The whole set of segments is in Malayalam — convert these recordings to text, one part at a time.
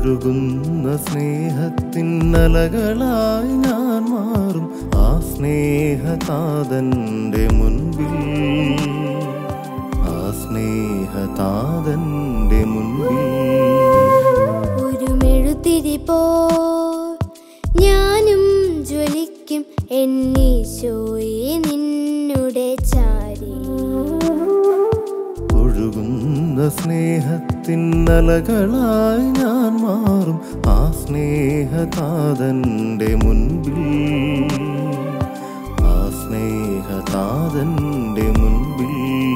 ഒഴുകുന്ന സ്നേഹത്തിന്നലകളായി ഞാൻ മാറും ആ സ്നേഹതാതന്റെ മുൻപിൽ ആ സ്നേഹതാതന്റെ മുൻപിൽ ഒരു മെഴുതിരി പോ ഞാനും ജ്വലിക്കും എന്നീശോയെ നിന്നുടെ ചാരി ഒഴുകുന്ന സ്നേഹത്തിന്നലകളായി ഞാൻ മാറും ആ സ്നേഹതാതന്റെ മുൻപിൽ ആ സ്നേഹതാതന്റെ മുൻപിൽ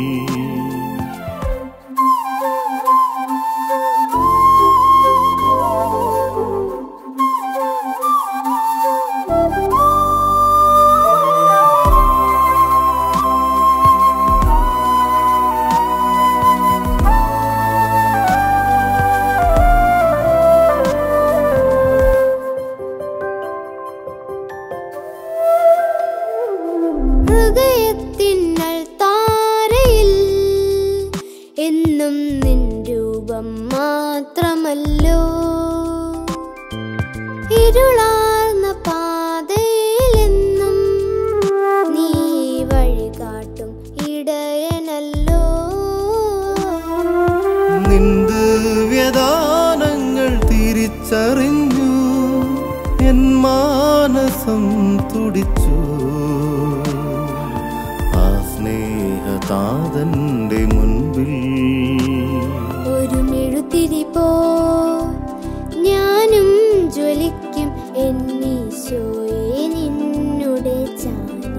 ഹൃദയത്തിന്നൽ താരയിൽ എന്നും നിൻ രൂപം മാത്രമല്ലോ ഇരുളാർന്ന പാതയിലെന്നും നീ വഴി കാട്ടും ഇടയനല്ലോ നിന്ദിവ്യദാനങ്ങൾ തിരിച്ചറിഞ്ഞു എൻ മാനസം തുടിച്ചു ആ സ്നേഹതാതന്റെ മുൻപിൽ ഒരു മെഴുതിരി പോ ഞാനും ജ്വലിക്കും എന്നീശോയെ നിന്നുടെ ചാരി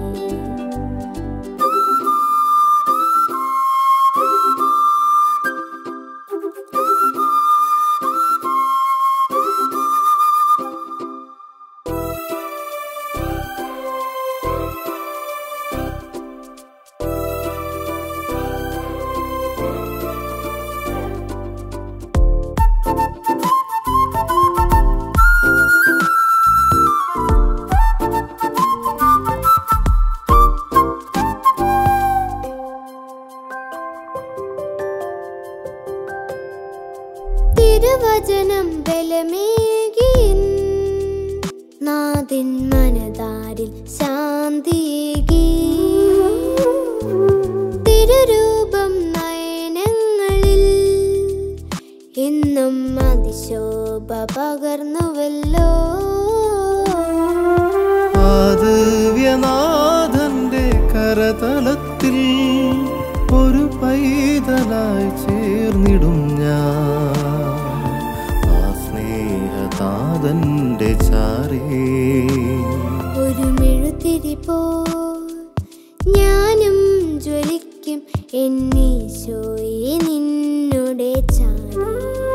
തിരുവചനം ബലമേകിൻ നാദിൻ മനതാരിൽ ശാന്തിയേകി തിരുരൂപം നയനങ്ങളിൽ എന്നും അതിശോഭ പകർന്നുവല്ലോ ആദിവ്യനാഥന്റെ കരതലത്തിൽ ഒരു പൈതലായി ചേർന്നിടും ഞാൻ ആ സ്നേഹതാതന്റെ ചാരേ ഒരു മെഴുതിരി പോ ഞാനും ജ്വലിക്കും എന്നീശോയെ നിന്നുടെ ചാരി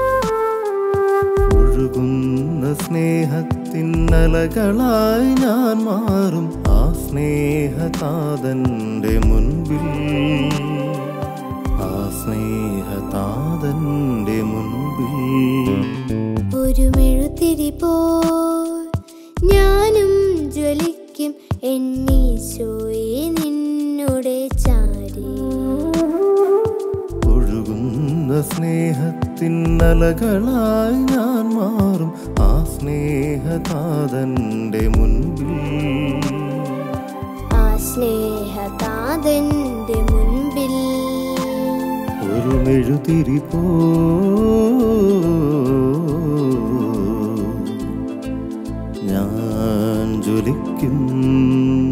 ഒഴുകുന്ന സ്നേഹത്തിന്നലകളായി ഞാൻ മാറും ആ സ്നേഹതാതന്റെ മുൻപിൽ ആ സ്നേഹതാതന്റെ മുൻപിൽ ഒരു മെഴുതിരി പോ ഞാനും ജ്വലിക്കും എന്നീശോയെ നിന്നുടെ ചാരി ഒഴുകുന്ന സ്നേഹത്തിന്നലകളായി ഞാൻ മാറും ആ സ്നേഹതാതന്റെ മുൻപിൽ ആ സ്നേഹതാതന്റെ മുൻപിൽ ഒരു മെഴുതിരി പോ ഞാൻ ജ്വലിക്കും